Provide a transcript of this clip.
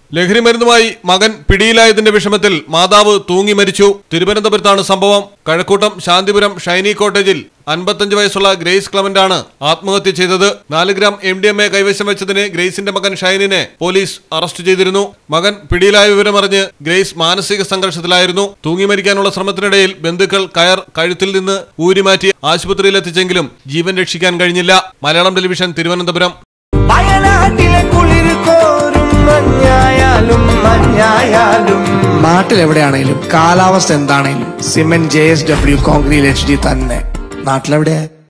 ലഹരിമരുന്നുമായി മകൻ പിടിയിലായതിന്റെ വിഷമത്തിൽ മാതാവ് തൂങ്ങി മരിച്ചു തിരുവനന്തപുരത്താണ് സംഭവം കഴക്കൂട്ടം ശാന്തിപുരം ഷൈനി കോട്ടേജിൽ അൻപത്തഞ്ച് വയസ്സുള്ള ഗ്രേസ് ക്ലമന്റ് ആണ് ആത്മഹത്യ ചെയ്തത് നാല് gram M D M A കൈവശം വെച്ചതിന് ഗ്രേസിന്റെ മകൻ ഷൈനിനെ പോലീസ് അറസ്റ്റ് ചെയ്തിരുന്നു മകൻ പിടിയിലായ വിവരമറിഞ്ഞ് ഗ്രേസ് മാനസിക സംഘർഷത്തിലായിരുന്നു തൂങ്ങി മരിക്കാനുള്ള ശ്രമത്തിനിടയിൽ ബന്ധുക്കൾ കയർ കഴുത്തിൽ നിന്ന് ഊരിമാറ്റി ആശുപത്രിയിൽ എത്തിച്ചെങ്കിലും ജീവൻ രക്ഷിക്കാൻ കഴിഞ്ഞില്ല മലയാളം ടെലിവിഷൻ തിരുവനന്തപുരം വയനാട്ടിലെ കുളിർ കോരും മഞ്ഞായാലും മഞ്ഞായാലും നാട്ടിൽ എവിടെയാണെങ്കിലും കാലാവസ്ഥ എന്താണെങ്കിലും cement J S W concrete H D തന്നെ നാട്ടിലെവിടെയാ